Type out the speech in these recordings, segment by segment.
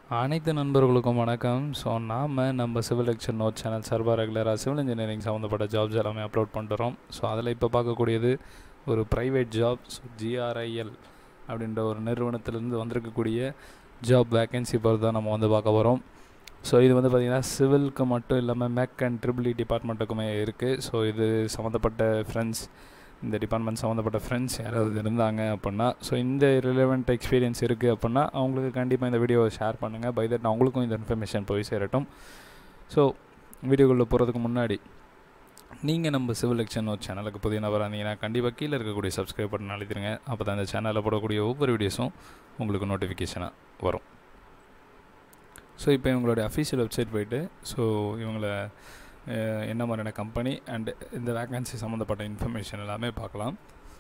அனைத்து நண்பர்களுக்கும் வணக்கம் ஸோ நாம் நம்ம சிவில் எக்ஷன் நோட் சேனல் சார்பாக ரெகுலராக சிவில் இன்ஜினியரிங் சம்மந்தப்பட்ட ஜாப்ஸ் எல்லாமே அப்லோட் பண்ணுறோம் ஸோ அதில் இப்போ பார்க்கக்கூடியது ஒரு ப்ரைவேட் ஜாப் ஸோ ஜிஆர்ஐஎல் அப்படின்ற ஒரு நிறுவனத்திலேருந்து வந்திருக்கக்கூடிய ஜாப் வேக்கன்சி பொறுத்து தான் நம்ம வந்து பார்க்க போகிறோம் ஸோ இது வந்து பார்த்திங்கன்னா சிவிலுக்கு மட்டும் இல்லாமல் மேக் அண்ட் ட்ரிபிள் டிபார்ட்மெண்ட்டுக்குமே இருக்குது ஸோ இது சம்மந்தப்பட்ட ஃப்ரெண்ட்ஸ் இந்த டிபார்ட்மெண்ட் சம்மந்தப்பட்ட ஃப்ரெண்ட்ஸ் யாராவது இருந்தாங்க அப்படின்னா ஸோ இந்த ரிலவெண்ட் எக்ஸ்பீரியன்ஸ் இருக்குது அப்படின்னா அவங்களுக்கு கண்டிப்பாக இந்த வீடியோவை ஷேர் பண்ணுங்கள் பை தட் அவங்களுக்கும் இந்த இன்ஃபர்மேஷன் போய் சேரட்டும் ஸோ வீடியோக்குள்ளே போகிறதுக்கு முன்னாடி நீங்கள் நம்ம சிவில் எக்ஷன் ஒரு சேனலுக்கு புதிய நபராக இருந்தீங்கன்னா கண்டிப்பாக கீழே இருக்கக்கூடிய சப்ஸ்கிரைப் பட்டன் அழுத்திடுங்க அப்போ தான் இந்த சேனலில் போடக்கூடிய ஒவ்வொரு வீடியோஸும் உங்களுக்கு நோட்டிஃபிகேஷனாக வரும் ஸோ இப்போ இவங்களுடைய அஃபீஷியல் வெப்சைட் போயிட்டு ஸோ இவங்களை அஹ், என்ன மாதிரியான கம்பெனி அண்ட் இந்த வேக்கன்சி சம்மந்தப்பட்ட இன்ஃபர்மேஷன் எல்லாமே பார்க்கலாம்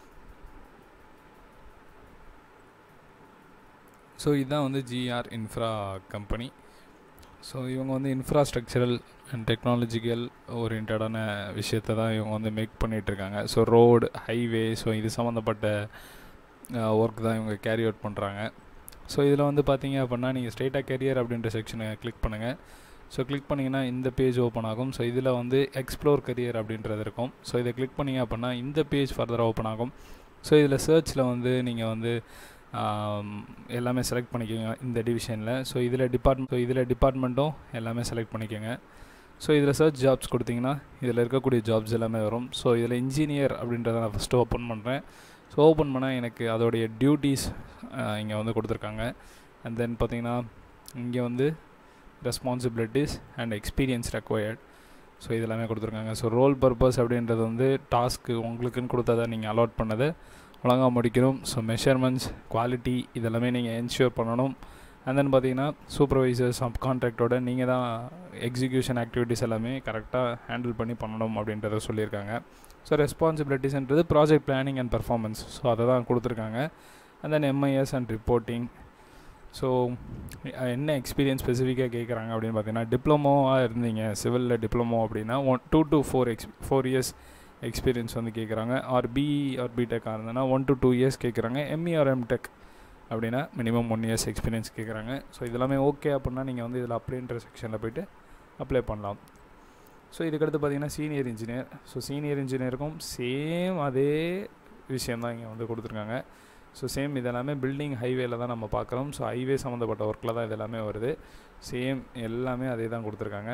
ஸோ இதுதான் வந்து ஜிஆர் இன்ஃப்ரா கம்பெனி ஸோ இவங்க வந்து இன்ஃப்ராஸ்ட்ரக்சரல் அண்ட் டெக்னாலஜிக்கல் ஓரியன்டான விஷயத்தை தான் இவங்க வந்து மேக் பண்ணிகிட்ருக்காங்க ஸோ ரோடு ஹைவே ஸோ இது சம்மந்தப்பட்ட ஒர்க் தான் இவங்க கேரி அவுட் பண்ணுறாங்க ஸோ இதில் வந்து பார்த்தீங்க அப்படின்னா நீங்கள் ஸ்ட்ரெயிட்டாக கெரியர் அப்படின்ற செக்ஷனை கிளிக் பண்ணுங்கள் ஸோ கிளிக் பண்ணிங்கன்னா இந்த பேஜ் ஓப்பன் ஆகும் ஸோ இதில் வந்து எக்ஸ்ப்ளோர் கரியர் அப்படின்றது இருக்கும் ஸோ இதை கிளிக் பண்ணிங்க அப்படின்னா இந்த பேஜ் ஃபர்தராக ஓப்பன் ஆகும் ஸோ இதில் சர்ச்சில் வந்து நீங்கள் வந்து ஆம், எல்லாமே செலக்ட் பண்ணிக்கோங்க இந்த டிவிஷனில் ஸோ இதில் டிபார்ட்மெண்ட் ஸோ இதில் டிபார்ட்மெண்ட்டும் எல்லாமே செலக்ட் பண்ணிக்கோங்க ஸோ இதில் சர்ச் ஜாப்ஸ் கொடுத்தீங்கன்னா இதில் இருக்கக்கூடிய ஜாப்ஸ் எல்லாமே வரும் ஸோ இதில் இன்ஜினியர் அப்படின்றத நான் ஃபஸ்ட்டு ஓப்பன் பண்ணுறேன் ஸோ ஓப்பன் பண்ணால் எனக்கு அதோடைய டியூட்டிஸ் இங்கே வந்து கொடுத்துருக்காங்க அண்ட் தென் பார்த்தீங்கன்னா இங்கே வந்து responsibilities and experience required so இதெல்லாமே கொடுத்துருக்காங்க ஸோ ரோல் பர்பஸ் அப்படின்றது வந்து டாஸ்க்கு உங்களுக்குன்னு கொடுத்ததை நீங்கள் அலாட் பண்ணதை ஒழுங்காக முடிக்கணும் ஸோ மெஷர்மெண்ட்ஸ் குவாலிட்டி இதெல்லாமே நீங்கள் என்ஷூர் பண்ணணும் அண்ட் தென் பார்த்தீங்கன்னா சூப்பர்வைசர் சப் கான்ட்ராக்டோட நீங்கள் தான் எக்ஸிக்யூஷன் ஆக்டிவிட்டீஸ் எல்லாமே கரெக்டாக ஹேண்டில் பண்ணி பண்ணணும் அப்படின்றத சொல்லியிருக்காங்க ஸோ ரெஸ்பான்சிபிலிட்டிஸ்ன்றது project planning and performance so அதை தான் கொடுத்துருக்காங்க and then MIS and reporting so என்ன எக்ஸ்பீரியன்ஸ் ஸ்பெசிஃபிக்காக கேட்குறாங்க அப்படின்னு பார்த்தீங்கன்னா டிப்ளமோவாக இருந்தீங்க சிவிலில் டிப்ளமோ அப்படின்னா one two to four x four years experience வந்து கேட்குறாங்க ஆர் பிஇ ஆர் பிடெக்காக இருந்ததுன்னா ஒன் டு டூ இயர்ஸ் கேட்குறாங்க எம்இ ஆர் எம்டெக் அப்படின்னா மினிமம் ஒன் இயர்ஸ் எக்ஸ்பீரியன்ஸ் கேட்குறாங்க ஸோ இதெல்லாமே ஓகே அப்படின்னா நீங்கள் வந்து இதில் அப்ளைன்ற செக்ஷனில் போயிட்டு அப்ளை பண்ணலாம் ஸோ இதுக்கடுத்து பார்த்தீங்கன்னா சீனியர் இன்ஜினியர் ஸோ சீனியர் இன்ஜினியருக்கும் சேம் அதே விஷயம் தான் இங்கே வந்து கொடுத்துருக்காங்க ஸோ சேம் இதெல்லாமே பில்டிங் ஹைவேல தான் நம்ம பார்க்குறோம் ஸோ ஹைவே சம்மந்தப்பட்ட ஒர்க்கில் தான் இதெல்லாமே வருது சேம் எல்லாமே அதே தான் கொடுத்துருக்காங்க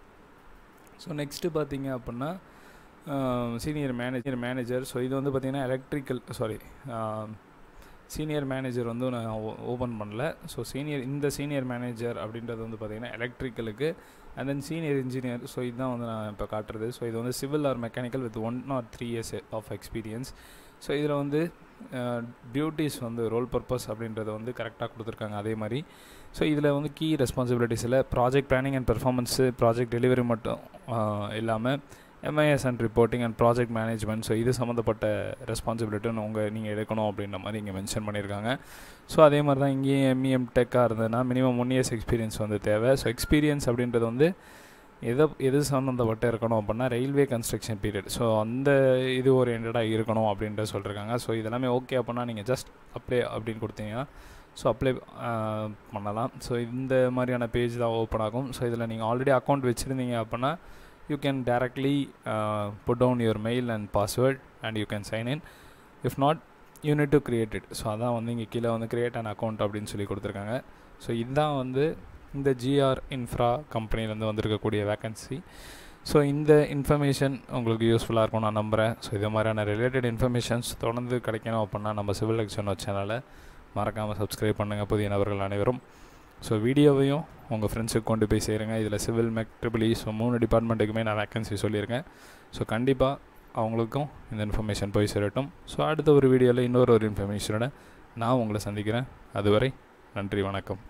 ஸோ நெக்ஸ்ட்டு பார்த்தீங்க அப்படின்னா சீனியர் மேனேஜர் மேனேஜர் ஸோ இது வந்து பார்த்திங்கன்னா எலக்ட்ரிக்கல் சாரி சீனியர் மேனேஜர் வந்து நான் ஓப்பன் பண்ணல ஸோ சீனியர் இந்த சீனியர் மேனேஜர் அப்படின்றது வந்து பார்த்திங்கன்னா எலக்ட்ரிக்கலுக்கு and then senior engineer so இதுதான் வந்து நான் இப்போ காட்டுறது ஸோ இது வந்து civil or mechanical with one or three years of experience so இதில் வந்து டியூட்டிஸ் வந்து ரோல் பர்பஸ் அப்படின்றத வந்து கரெக்டாக கொடுத்துருக்காங்க அதே மாதிரி ஸோ இதில் வந்து கீ ரெஸ்பான்சிபிலிட்டிஸில் project planning and performance project delivery மட்டும் இல்லாமல் MIS and reporting and project management so இது சம்மந்தப்பட்ட ரெஸ்பான்சிபிலிட்டின்னு உங்கள் நீங்கள் எடுக்கணும் அப்படின்ற மாதிரி இங்கே மென்ஷன் பண்ணியிருக்காங்க ஸோ அதே மாதிரி தான் இங்கேயும் எம்இஎம் டெக்காக இருந்ததுன்னா மினிமம் ஒன் இயர்ஸ் எக்ஸ்பீரியன்ஸ் வந்து தேவை ஸோ எக்ஸ்பீரியன்ஸ் அப்படின்றது வந்து எதை எது சம்மந்தப்பட்டு இருக்கணும் அப்படின்னா ரயில்வே கன்ஸ்ட்ரக்ஷன் பீரியட் ஸோ அந்த இது ஓரியன்டாக இருக்கணும் அப்படின்ற சொல்லியிருக்காங்க ஸோ இதெல்லாமே ஓகே அப்படின்னா நீங்கள் ஜஸ்ட் அப்ளை அப்படின்னு கொடுத்தீங்கன்னா ஸோ அப்ளை பண்ணலாம் ஸோ இந்த மாதிரியான பேஜ் தான் ஓப்பன் ஆகும் ஸோ இதில் நீங்கள் ஆல்ரெடி அக்கௌண்ட் வச்சுருந்தீங்க அப்படின்னா you can directly put down your mail and password and you can sign in if not you need to create it so அதான் வந்து இங்கே கீழே வந்து கிரியேட் அன் அக்கௌண்ட் அப்படின்னு சொல்லி கொடுத்துருக்காங்க ஸோ இதுதான் வந்து இந்த ஜிஆர் இன்ஃப்ரா கம்பெனிலேருந்து வந்திருக்கக்கூடிய வேக்கன்சி ஸோ இந்த இன்ஃபர்மேஷன் உங்களுக்கு யூஸ்ஃபுல்லாக இருக்கும் நான் நம்புகிறேன் ஸோ இது மாதிரியான ரிலேட்டட் இன்ஃபர்மேஷன்ஸ் தொடர்ந்து கிடைக்கணும் அப்படின்னா நம்ம சிவில் எக்ஷன் சேனலை மறக்காமல் சப்ஸ்கிரைப் பண்ணுங்கள் புதிய நபர்கள் அனைவரும் ஸோ வீடியோவையும் உங்கள் ஃப்ரெண்ட்ஸுக்கு கொண்டு போய் சேருங்க இதில் civil mech triple E so மூணு டிபார்ட்மெண்ட்டுக்குமே நான் வேக்கன்சி சொல்லியிருக்கேன் ஸோ கண்டிப்பாக அவங்களுக்கும் இந்த இன்ஃபர்மேஷன் போய் சேரட்டும் ஸோ அடுத்த ஒரு வீடியோவில் இன்னொரு ஒரு இன்ஃபர்மேஷனோட நான் உங்களை சந்திக்கிறேன் அதுவரை நன்றி வணக்கம்